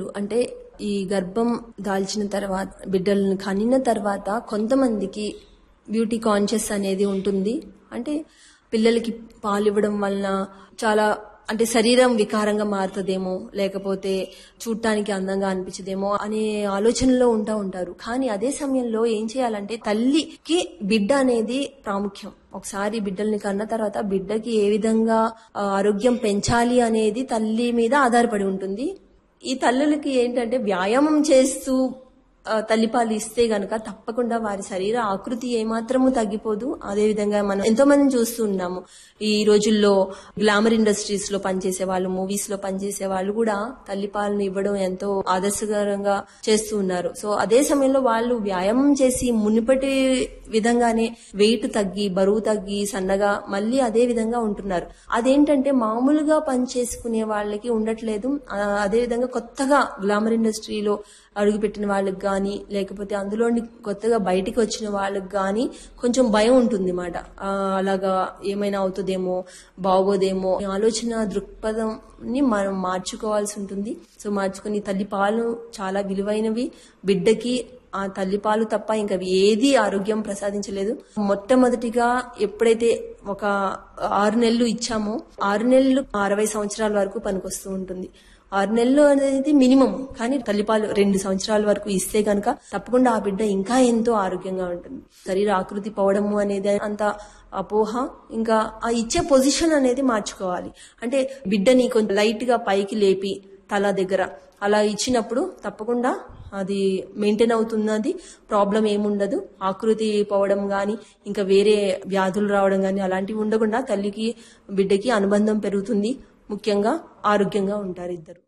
అంటే ఈ గర్భం దాల్చిన తర్వాత బిడ్డలను కనిన తర్వాత కొంతమందికి బ్యూటీ కాన్షియస్ అనేది ఉంటుంది అంటే పిల్లలకి పాలు ఇవ్వడం వలన చాలా అంటే శరీరం వికారంగా మారుతుందేమో లేకపోతే చూడటానికి అందంగా అనిపించదేమో అనే ఆలోచనలో ఉంటా ఉంటారు కానీ అదే సమయంలో ఏం చేయాలంటే తల్లికి బిడ్డ అనేది ప్రాముఖ్యం ఒకసారి బిడ్డల్ని కన్న తర్వాత బిడ్డకి ఏ విధంగా ఆ, ఆరోగ్యం పెంచాలి అనేది తల్లి మీద ఆధారపడి ఉంటుంది ఈ తల్లులకి ఏంటంటే వ్యాయామం చేస్తూ ఆ, తల్లిపాలు ఇస్తే గనక తప్పకుండా వారి శరీర ఆకృతి ఏమాత్రము తగ్గిపోదు అదే విధంగా మనం ఎంతో మందిని చూస్తూ ఉన్నాము ఈ రోజుల్లో గ్లామర్ ఇండస్ట్రీస్ లో పనిచేసే వాళ్ళు మూవీస్ లో పనిచేసే వాళ్ళు కూడా తల్లిపాలను ఇవ్వడం ఎంతో ఆదర్శకరంగా చేస్తూ ఉన్నారు సో అదే సమయంలో వాళ్ళు వ్యాయామం చేసి మునిపటి విధంగానే వెయిట్ తగ్గి బరువు తగ్గి సన్నగా మళ్ళీ అదే విధంగా ఉంటున్నారు అదేంటంటే మామూలుగా పని చేసుకునే వాళ్ళకి ఉండట్లేదు ఆ, అదే విధంగా కొత్తగా గ్లామర్ ఇండస్ట్రీలో అడుగుపెట్టిన వాళ్ళకి గాని లేకపోతే అందులోని కొత్తగా బయటికి వచ్చిన వాళ్ళకి గాని కొంచెం భయం ఉంటుంది మాట అలాగా ఏమైనా అవుతుందేమో బాగోదేమో ఈ ఆలోచన దృక్పథంని మనం మార్చుకోవాల్సి ఉంటుంది సో మార్చుకుని తల్లి పాలు చాలా విలువైనవి బిడ్డకి ఆ తల్లిపాలు తప్ప ఇంకా ఏది ఆరోగ్యం ప్రసాదించలేదు మొట్టమొదటిగా ఎప్పుడైతే ఒక ఆరు నెలలు ఇచ్చామో ఆరు నెలలు అరవై సంవత్సరాల వరకు పనికొస్తూ ఉంటుంది ఆరు నెలలు అనేది మినిమం కానీ తల్లిపాలు రెండు సంవత్సరాల వరకు ఇస్తే కనుక తప్పకుండా ఆ బిడ్డ ఇంకా ఎంతో ఆరోగ్యంగా ఉంటుంది శరీర ఆకృతి పోవడము అనేది అంత అపోహ ఇంకా ఆ ఇచ్చే పొజిషన్ అనేది మార్చుకోవాలి అంటే బిడ్డని కొంచెం లైట్ గా పైకి లేపి తల దగ్గర అలా ఇచ్చినప్పుడు తప్పకుండా అది మెయింటైన్ అవుతున్నది ప్రాబ్లం ఏముండదు ఆకృతి పోవడం గాని ఇంకా వేరే వ్యాధులు రావడం గాని అలాంటివి ఉండకుండా తల్లికి బిడ్డకి అనుబంధం పెరుగుతుంది ముఖ్యంగా ఆరోగ్యంగా ఉంటారు ఇద్దరు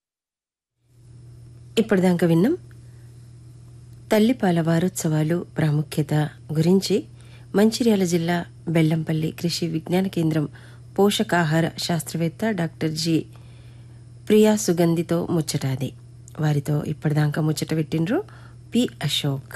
ఇప్పటిదాకా విన్నాం తల్లిపాల వారోత్సవాలు ప్రాముఖ్యత గురించి మంచిర్యాల జిల్లా బెల్లంపల్లి కృషి విజ్ఞాన కేంద్రం పోషకాహార శాస్త్రవేత్త డాక్టర్ జి ప్రియా సుగంధితో ముచ్చటాది వారితో ఇప్పటిదాకా ముచ్చట పెట్టిండ్రు పి అశోక్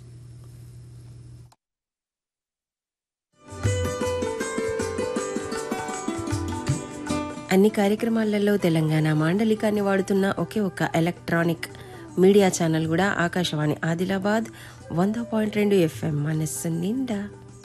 అన్ని కార్యక్రమాలలో తెలంగాణ మాండలికాన్ని వాడుతున్న ఒకే ఒక్క ఎలక్ట్రానిక్ మీడియా ఛానల్ కూడా ఆకాశవాణి ఆదిలాబాద్ వంద పాయింట్ రెండు ఎఫ్ఎం మనస్సు నిండా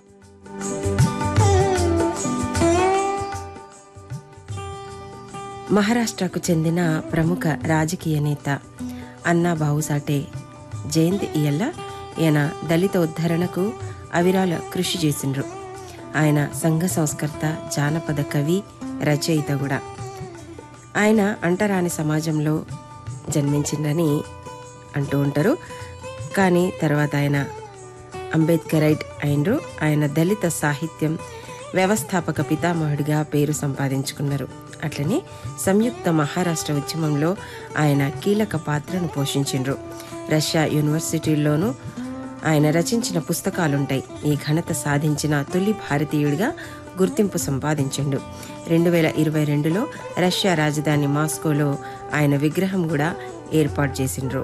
మహారాష్ట్రకు చెందిన ప్రముఖ రాజకీయ నేత అన్నా బావుసాటే జయంతి ఇయల్ల ఈయన దళిత ఉద్ధరణకు అవిరాల కృషి చేసిండ్రు ఆయన సంఘ సంస్కర్త జానపద కవి రచయిత కూడా ఆయన అంటరాని సమాజంలో జన్మించిందని అంటూ ఉంటారు కానీ తర్వాత ఆయన అంబేద్కరైట్ అయినరు ఆయన దళిత సాహిత్యం వ్యవస్థాపక పితామహుడిగా పేరు సంపాదించుకున్నారు అట్లనే సంయుక్త మహారాష్ట్ర ఉద్యమంలో ఆయన కీలక పాత్రను పోషించిండ్రు రష్యా యూనివర్సిటీల్లోనూ ఆయన రచించిన పుస్తకాలుంటాయి ఈ ఘనత సాధించిన తొలి భారతీయుడిగా గుర్తింపు సంపాదించిండు రెండు వేల ఇరవై రెండులో రష్యా రాజధాని మాస్కోలో ఆయన విగ్రహం కూడా ఏర్పాటు చేసిండ్రు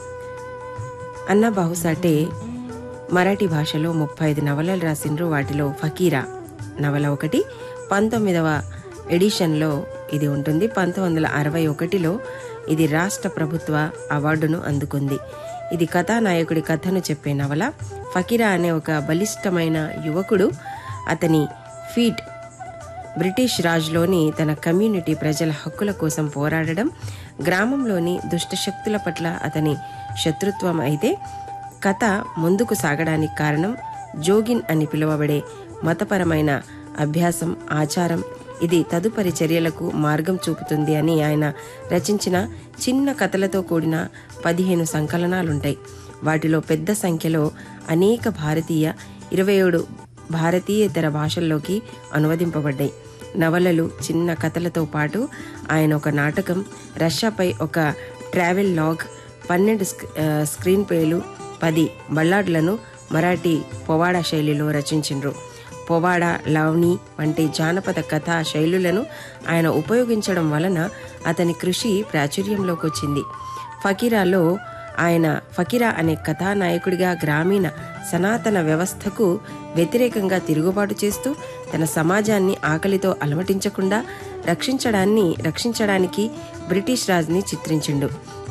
అన్నా బాహుసాటే మరాఠీ భాషలో ముప్పై ఐదు నవలలు రాసిండ్రు వాటిలో ఫకీరా నవల ఒకటి పంతొమ్మిదవ ఎడిషన్లో ఇది ఉంటుంది పంతొమ్మిది వందల అరవై ఒకటిలో ఇది రాష్ట్ర ప్రభుత్వ అవార్డును అందుకుంది ఇది కథానాయకుడి కథను చెప్పే నవల ఫకీరా అనే ఒక బలిష్టమైన యువకుడు అతని ఫీట్ బ్రిటిష్ రాజ్లోని తన కమ్యూనిటీ ప్రజల హక్కుల కోసం పోరాడడం గ్రామంలోని దుష్ట శక్తుల పట్ల అతని శత్రుత్వం అయితే కథ ముందుకు సాగడానికి కారణం జోగిన్ అని పిలువబడే మతపరమైన అభ్యాసం ఆచారం ఇది తదుపరి చర్యలకు మార్గం చూపుతుంది అని ఆయన రచించిన చిన్న కథలతో కూడిన పదిహేను సంకలనాలుంటాయి వాటిలో పెద్ద సంఖ్యలో అనేక భారతీయ ఇరవై ఏడు భారతీయేతర భాషల్లోకి అనువదింపబడ్డాయి నవలలు చిన్న కథలతో పాటు ఆయన ఒక నాటకం రష్యాపై ఒక ట్రావెల్ లాగ్ పన్నెండు స్క్- ఆ, స్క్రీన్ ప్లేలు పది బల్లాడ్లను మరాఠీ పొవాడా శైలిలో రచించిండ్రు పొవాడా లవ్ని వంటి జానపద కథా శైలులను ఆయన ఉపయోగించడం వలన అతని కృషి ప్రాచుర్యంలోకి వచ్చింది ఫకీరాలో ఆయన ఫకీరా అనే కథానాయకుడిగా గ్రామీణ సనాతన వ్యవస్థకు వ్యతిరేకంగా తిరుగుబాటు చేస్తూ తన సమాజాన్ని ఆకలితో అలమటించకుండా రక్షించడాన్ని రక్షించడానికి బ్రిటిష్ రాజుని చిత్రించిండు